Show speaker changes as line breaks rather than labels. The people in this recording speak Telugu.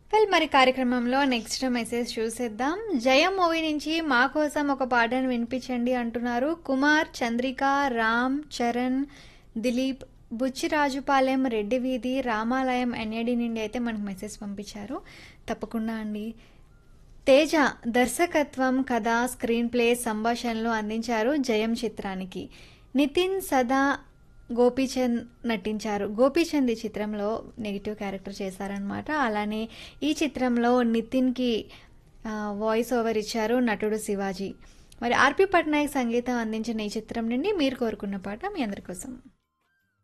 వెల్ మరి కార్యక్రమంలో నెక్స్ట్ మెసేజ్ చూసేద్దాం జయం మూవీ నుంచి మా కోసం ఒక పాటను వినిపించండి అంటున్నారు కుమార్ చంద్రిక రామ్ చరణ్ దిలీప్ బుచ్చిరాజుపాలెం రెడ్డి వీధి రామాలయం ఎన్ఏడి నుండి అయితే మనకు మెసేజ్ పంపించారు తప్పకుండా అండి తేజ దర్శకత్వం కథ స్క్రీన్ ప్లే సంభాషణలు అందించారు జయం చిత్రానికి నితిన్ సదా గోపీచంద్ నటించారు గోపీచంద్ ఈ చిత్రంలో నెగిటివ్ క్యారెక్టర్ చేశారనమాట అలానే ఈ చిత్రంలో నితిన్కి ఆ, వాయిస్ ఓవర్ ఇచ్చారు నటుడు శివాజీ మరి ఆర్పి పట్నాయక్ సంగీతం అందించిన ఈ చిత్రం నుండి మీరు కోరుకున్న పాట మీ అందరి కోసం